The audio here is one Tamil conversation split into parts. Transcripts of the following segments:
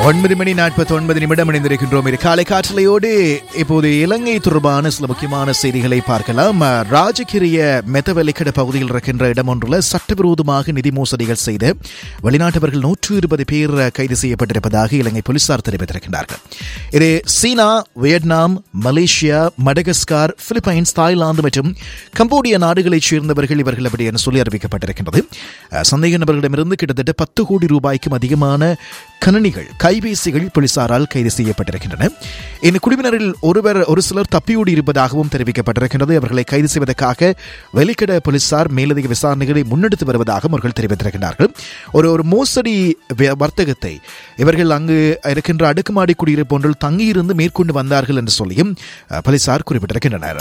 ஒன்பது மணி நாற்பத்தி ஒன்பது நிமிடம் இணைந்திருக்கின்றோம் இது காலை காற்றலையோடு இப்போது இலங்கை தொடர்பான சில முக்கியமான செய்திகளை பார்க்கலாம் ராஜகிரிய மெதவெலிக்கட பகுதியில் இருக்கின்ற இடம் ஒன்றுல சட்டவிரோதமாக நிதி மோசடிகள் செய்த வெளிநாட்டவர்கள் நூற்று இருபது பேர் கைது செய்யப்பட்டிருப்பதாக இலங்கை போலீசார் தெரிவித்திருக்கின்றார்கள் இது China Vietnam Malaysia Madagascar Philippines Thailand மற்றும் கம்போடியா நாடுகளைச் சேர்ந்தவர்கள் இவர்கள் அப்படி என சொல்லி அறிவிக்கப்பட்டிருக்கின்றது அஹ், சந்தேக நபர்களிடமிருந்து கிட்டத்தட்ட பத்து கோடி ரூபாய்க்கும் அதிகமான கணனிகள் கைபேசிகள் போலீசாரால் கைது செய்யப்பட்டிருக்கின்றன இந்த குழுவினரில் ஒருவர் ஒரு சிலர் தப்பியோடி இருப்பதாகவும் தெரிவிக்கப்பட்டிருக்கின்றது அவர்களை கைது செய்வதற்காக வெளிக்கட போலீசார் மேலதிக விசாரணைகளை முன்னெடுத்து வருவதாகவும் அவர்கள் தெரிவித்திருக்கிறார்கள் ஒரு ஒரு மோசடி வ- வர்த்தகத்தை இவர்கள் அங்கு இருக்கின்ற அடுக்குமாடி குடியிருப்பு ஒன்றில் தங்கியிருந்து மேற்கொண்டு வந்தார்கள் என்று சொல்லியும் அஹ், போலீசார் குறிப்பிட்டிருக்கின்றனர்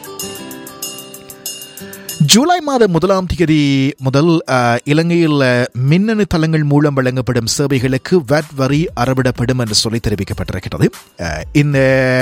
ஜூலை மாதம் முதலாம் தேதி முதல் அஹ், இலங்கையில் அஹ், மின்னணு தளங்கள் மூலம் வழங்கப்படும் சேவைகளுக்கு வட் வரி அறவிடப்படும் என்று சொல்லி தெரிவிக்கப்பட்டிருக்கிறது அஹ், இந்த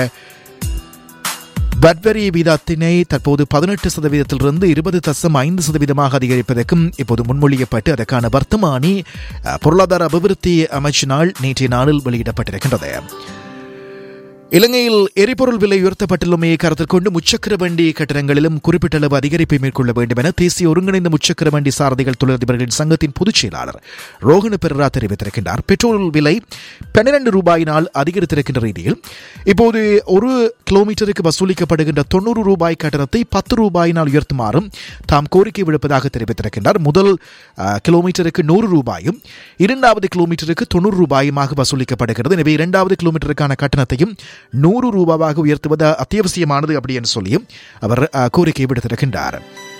வட்வரி வீதத்தினை தற்போது பதினெட்டு சதவீதத்திலிருந்து இருபது தசம் ஐந்து சதவீதமாக அதிகரிப்பதற்கும் இப்போது முன்மொழியப்பட்டு அதற்கான வர்த்தமானி அஹ், பொருளாதார அபிவிருத்தி அமைச்சினால் நேற்றைய நாளில் வெளியிடப்பட்டிருக்கின்றது இலங்கையில் எரிபொருள் விலை உயர்த்தப்பட்டுள்ளமையை கருத்தில் கொண்டு முச்சக்கர வண்டி கட்டணங்களிலும் குறிப்பிட்ட அளவு அதிகரிப்பை மேற்கொள்ள வேண்டும் என தேசிய ஒருங்கிணைந்த முச்சக்கர வண்டி சாரதிகள் தொழிலதிபர்களின் சங்கத்தின் பொதுச் செயலாளர் ரோஹன பெரரா தெரிவித்திருக்கின்றார் பெட்ரோல் விலை பன்னிரண்டு ரூபாயினால் அதிகரித்திருக்கின்ற ரீதியில் இப்போது ஒரு கிலோமீட்டருக்கு வசூலிக்கப்படுகின்ற தொண்ணூறு ரூபாய் கட்டணத்தை பத்து ரூபாயினால் உயர்த்துமாறும் தாம் கோரிக்கை விடுப்பதாக தெரிவித்திருக்கின்றார் முதல் அஹ், கிலோமீட்டருக்கு நூறு ரூபாயும் இரண்டாவது கிலோமீட்டருக்கு தொண்ணூறு ரூபாயுமாக வசூலிக்கப்படுகிறது எனவே இரண்டாவது கிலோமீட்டருக்கான கட்டணத்தையும் நூறு ரூபாவாக உயர்த்துவது அத்தியாவசியமானது அப்படி என்று சொல்லியும் அவர் அஹ், கோரிக்கை விடுத்திருக்கின்றார்